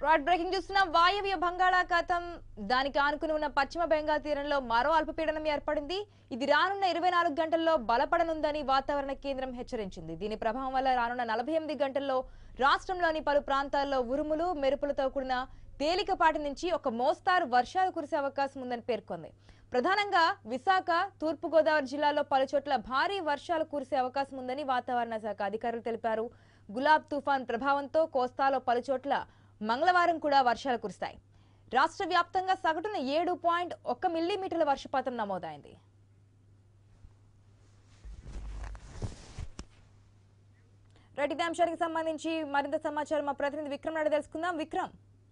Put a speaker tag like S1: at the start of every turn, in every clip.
S1: right breaking చూస్తున్నాం వాయవ్య బంగాళాఖాతం దానికి ఆనుకుని ఉన్న పశ్చిమ బెంగాల్ తీరంలో మరో అల్పపీడనం ఏర్పడింది ఇది రానున్న ఇరవై నాలుగు గంటల్లో బలపడనుందని వాతావరణ కేంద్రం హెచ్చరించింది దీని ప్రభావం వల్ల రానున్న నలభై ఎనిమిది గంటల్లో రాష్ట్రంలోని పలు ప్రాంతాల్లో ఉరుములు మెరుపులతో కూడిన తేలికపాటి నుంచి ఒక మోస్తారు వర్షాలు కురిసే అవకాశం ఉందని పేర్కొంది ప్రధానంగా విశాఖ తూర్పుగోదావరి జిల్లాలో పలు చోట్ల భారీ వర్షాలు కురిసే అవకాశం ఉందని వాతావరణ శాఖ అధికారులు తెలిపారు గులాబ్ తుఫాన్ ప్రభావంతో కోస్తాలో పలు చోట్ల మంగళవారం కూడా వర్షాలు కురుస్తాయి రాష్ట్ర వ్యాప్తంగా సగటున ఏడు పాయింట్ ఒక్క మిల్లీమీటర్ల వర్షపాతం నమోదైంది రైట్ ఇదే అంశానికి సంబంధించి మరింత సమాచారం మా ప్రతినిధి విక్రమ్ నాయుడు తెలుసుకుందాం విక్రమ్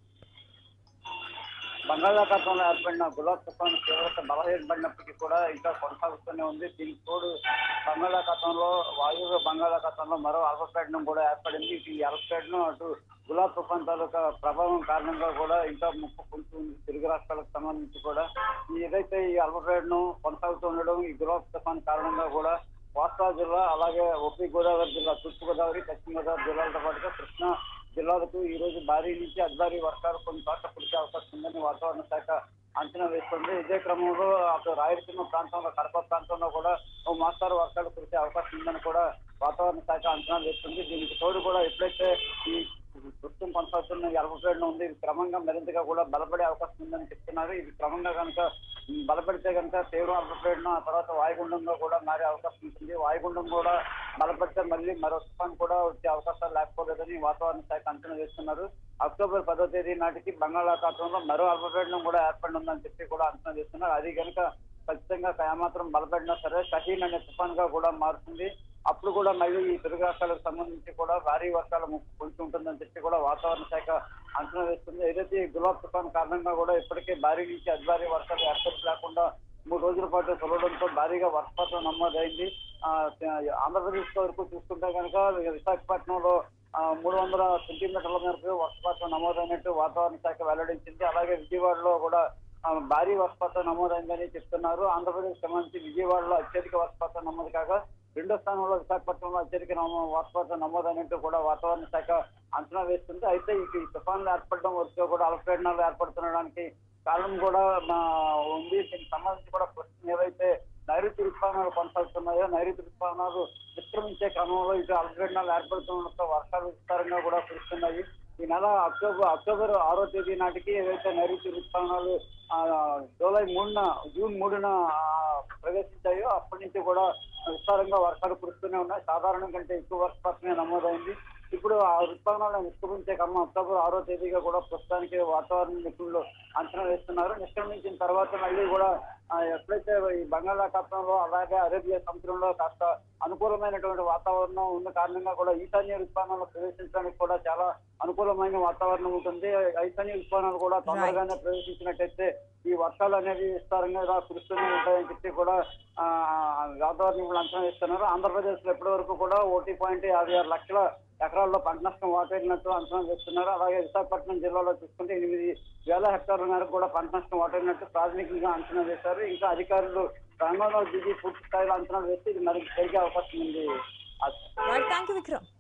S2: బంగాళాఖాతంలో ఏర్పడిన గులాబ్ తుఫాను తీవ్రత బలహీనపడినప్పటికీ కూడా ఇంకా కొనసాగుతూనే ఉంది దీనికి తోడు బంగాళాఖాతంలో వాయువ్య బంగాళాఖాతంలో మరో అల్పపీడనం కూడా ఏర్పడింది ఈ అల్పపీడనం అటు గులాబ్ తుఫాన్ తాలూకా ప్రభావం కారణంగా కూడా ఇంకా ముప్పు కొంచెం తెలుగు రాష్ట్రాలకు సంబంధించి కూడా ఈ ఏదైతే ఈ అల్పపీడనం కొనసాగుతూ ఉండడం ఈ గులాబ్ తుఫాన్ కారణంగా కూడా కోస్తా జిల్లా అలాగే ఉభయ గోదావరి జిల్లా తూర్పు గోదావరి పశ్చిమ గోదావరి జిల్లాలతో పాటుగా కృష్ణా జిల్లాలకు ఈ రోజు భారీ నుంచి అతి భారీ వర్షాలు కొన్ని చోట్ల కురిసే అవకాశం ఉందని వాతావరణ శాఖ అంచనా వేస్తుంది ఇదే క్రమంలో అటు రాయలసీమ ప్రాంతంలో కడప ప్రాంతంలో కూడా ఓ మోస్తారు వర్షాలు కురిసే అవకాశం ఉందని కూడా వాతావరణ శాఖ అంచనా వేస్తుంది దీనికి తోడు కూడా ఎప్పుడైతే ఈ ప్రస్తుతం కొనసాగుతున్న ఈ అల్పపీడనం ఉంది ఇది క్రమంగా మరింతగా కూడా బలపడే అవకాశం ఉందని చెప్తున్నారు ఇది క్రమంగా కనుక ఉమ్, బలపడితే కనుక తీవ్ర అల్పపీడనం ఆ తర్వాత వాయుగుండంగా కూడా మారే అవకాశం ఉంటుంది వాయుగుండం కూడా బలపడితే మళ్ళీ మరో తుఫాన్ కూడా వచ్చే అవకాశాలు లేకపోలేదని వాతావరణ శాఖ అంచనా వేస్తున్నారు అక్టోబర్ పదో తేదీ నాటికి బంగాళాఖాతంలో మరో అల్పపీడనం కూడా ఏర్పడనుందని చెప్పి కూడా అంచనా వేస్తున్నారు అది కనుక ఖచ్చితంగా ఏమాత్రం బలపడినా సరే షహీన్ అనే తుఫాన్ గా కూడా మారుతుంది అప్పుడు కూడా మళ్ళీ ఈ తెలుగు రాష్ట్రాలకు సంబంధించి కూడా భారీ వర్షాల ముప్పు పొంచి ఉంటుందని చెప్పి కూడా వాతావరణ శాఖ అంచనా వేస్తుంది ఏదైతే ఈ గులాబ్ తుఫాన్ కారణంగా కూడా ఇప్పటికే భారీ నుంచి అతి భారీ వర్షాలు ఏర్పడి లేకుండా మూడు రోజుల పాటు కురవడంతో భారీగా వర్షపాతం నమోదైంది ఆ, ఆంధ్రప్రదేశ్ వరకు చూసుకుంటే కనుక విశాఖపట్నంలో ఆ, మూడు వందల సెంటీమీటర్ల మేరకు వర్షపాతం నమోదైనట్టు వాతావరణ శాఖ వెల్లడించింది అలాగే విజయవాడలో కూడా ఆ, భారీ వర్షపాతం నమోదైందని చెప్తున్నారు ఆంధ్రప్రదేశ్ సంబంధించి విజయవాడలో అత్యధిక వర్షపాతం నమోదు కాగా రెండో స్థానంలో విశాఖపట్నంలో అత్యధిక నమో- వర్షపాతం నమోదైనట్టు కూడా వాతావరణ శాఖ అంచనా వేస్తుంది అయితే ఈ ఈ తుఫాన్లు ఏర్పడడం వరకు కూడా అల్పపీడనాలు ఏర్పడుతుండడానికి కారణం కూడా మా ఉంది దీనికి సంబంధించి కూడా ప్రస్తుతం ఏవైతే నైరుతి ఋతుపవనాలు కొనసాగుతున్నాయో నైరుతి ఋతుపవనాలు నిష్క్రమించే క్రమంలో ఇటు అల్పపీడనాలు ఏర్పడుతుండడంతో వర్షాలు విస్తారంగా కూడా కురుస్తున్నాయి ఈ నెల అక్టోబర్ అక్టోబర్ ఆరో తేదీ నాటికి ఏవైతే నైరుతి ఋతుపవనాలు ఆ, జూలై మూడున జూన్ మూడున ఆ, ప్రవేశించాయో అప్పటి నుంచి కూడా విస్తారంగా వర్షాలు కురుస్తూనే ఉన్నాయి సాధారణం కంటే ఎక్కువ వర్షపాతమే నమోదైంది ఇప్పుడు ఆ ఋతుపవనాలను నిష్క్రమించే క్రమం అక్టోబర్ ఆరో తేదీగా కూడా ప్రస్తుతానికి వాతావరణ నిపుణులు అంచనా వేస్తున్నారు నిష్క్రమించిన తర్వాత మళ్ళీ కూడా ఆ, ఎప్పుడైతే ఈ బంగాళాఖాతంలో అలాగే అరేబియా సముద్రంలో కాస్త అనుకూలమైనటువంటి వాతావరణం ఉన్న కారణంగా కూడా ఈశాన్య ఋతుపవనాలు ప్రవేశించడానికి కూడా చాలా అనుకూలమైన వాతావరణం ఉంటుంది ఈశాన్య ఋతుపవనాలు కూడా తొందరగానే ప్రవేశించినట్టయితే ఈ వర్షాలు అనేవి విస్తారంగా ఇలా కురుస్తూనే ఉంటాయని చెప్పి కూడా ఆ, వాతావరణ నిపుణులు అంచనా వేస్తున్నారు ఆంధ్రప్రదేశ్ లో ఇప్పటి వరకు కూడా ఒకటి పాయింట్ యాభై ఆరు లక్షల ఎకరాల్లో పంట నష్టం వాటిల్లినట్టు అంచనా వేస్తున్నారు అలాగే విశాఖపట్నం జిల్లాలో చూసుకుంటే ఎనిమిది వేల హెక్టార్ల మేరకు కూడా పంట నష్టం వాటిల్లినట్టు ప్రాథమికంగా అంచనా వేశారు ఇంకా అధికారులు రంగంలో దిగి పూర్తి స్థాయిలో అంచనా వేస్తే ఇది మరి పెరిగే అవకాశం ఉంది
S1: రైట్ థ్యాంక్ యూ విక్రమ్